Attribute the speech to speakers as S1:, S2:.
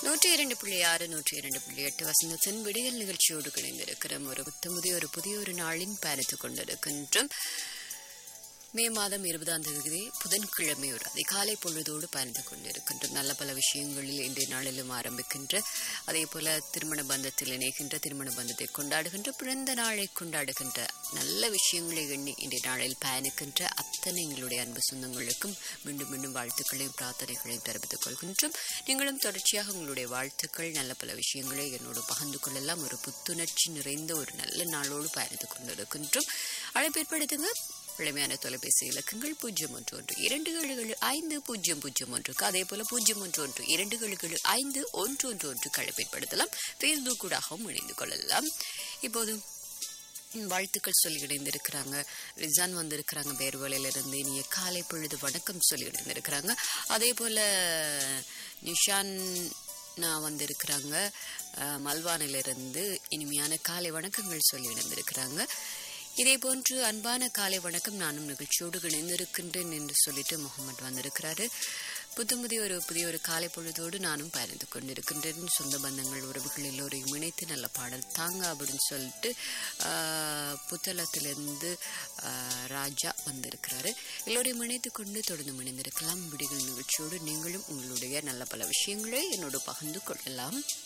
S1: நூற்றி இரண்டு புள்ளி ஆறு நூற்றி இரண்டு புள்ளி எட்டு வசந்தத்தின் விடியல் நிகழ்ச்சியோடு கிடைந்திருக்கிறோம் ஒரு புத்தமுதிய ஒரு புதிய ஒரு நாளின் பயணித்துக் கொண்டிருக்கின்றோம் மே மாதம் இருபதாம் தேதி புதன்கிழமை ஒரு அதிகாலை பொழுதோடு பயணித்து கொண்டிருக்கின்றோம் நல்ல பல விஷயங்களில் இன்றைய நாளிலும் ஆரம்பிக்கின்ற அதே போல திருமண பந்தத்தில் இணைகின்ற திருமண பந்தத்தை கொண்டாடுகின்ற பிறந்த நாளை கொண்டாடுகின்ற நல்ல விஷயங்களை எண்ணி இன்றைய நாளில் பயணிக்கின்ற அத்தனை எங்களுடைய அன்பு சொந்தங்களுக்கும் மீண்டும் மீண்டும் வாழ்த்துக்களையும் பிரார்த்தனைகளையும் தெரிவித்துக் கொள்கின்றோம் நீங்களும் தொடர்ச்சியாக உங்களுடைய வாழ்த்துக்கள் நல்ல பல விஷயங்களை என்னோடு பகிர்ந்து கொள்ளலாம் ஒரு புத்துணர்ச்சி நிறைந்த ஒரு நல்ல நாளோடு பயணித்துக் கொண்டிருக்கின்றோம் அழைப்பேற்படுத்துங்க பழமையான தொலைபேசி இலக்கங்கள் பூஜ்ஜியம் ஒன்று ஒன்று இரண்டு ஏழு ஏழு ஐந்து பூஜ்ஜியம் பூஜ்ஜியம் ஒன்றுக்கு அதே போல பூஜ்ஜியம் ஒன்று ஒன்று இரண்டு ஏழு ஏழு ஐந்து ஒன்று ஒன்று ஒன்று கழைப்பேற்படுத்தலாம் ஃபேஸ்புக் கூடாகவும் இணைந்து கொள்ளலாம் இப்போது ம், வாழ்த்துக்கள் சொல்லி இணைந்திருக்கிறாங்க ரிசான் வந்திருக்கிறாங்க பேர்வலையிலிருந்து இனிய காலை பொழுது வணக்கம் சொல்லி இணைந்திருக்கிறாங்க அதே போல நிஷான் நான் வந்திருக்கிறாங்க அஹ், மல்வானிலிருந்து இனிமையான காலை வணக்கங்கள் சொல்லி இணைந்திருக்கிறாங்க இதே போன்று அன்பான காலை வணக்கம் நானும் நிகழ்ச்சியோடு இணைந்திருக்கின்றேன் என்று சொல்லிட்டு முகமது வந்திருக்கிறாரு புது புதிய ஒரு புதிய ஒரு காலை பொழுதோடு நானும் பயணித்து கொண்டிருக்கின்றேன் சொந்த பந்தங்கள் உறவுகள் எல்லோரையும் இணைத்து நல்ல பாடல் தாங்க அப்படின்னு சொல்லிட்டு ஆஹ், புத்தளத்திலிருந்து ஆஹ், ராஜா வந்திருக்கிறாரு எல்லோரையும் இணைத்து கொண்டு தொடர்ந்து இணைந்திருக்கலாம் விடிகள் நிகழ்ச்சியோடு நீங்களும் உங்களுடைய நல்ல பல விஷயங்களை என்னோடு பகிர்ந்து கொள்ளலாம்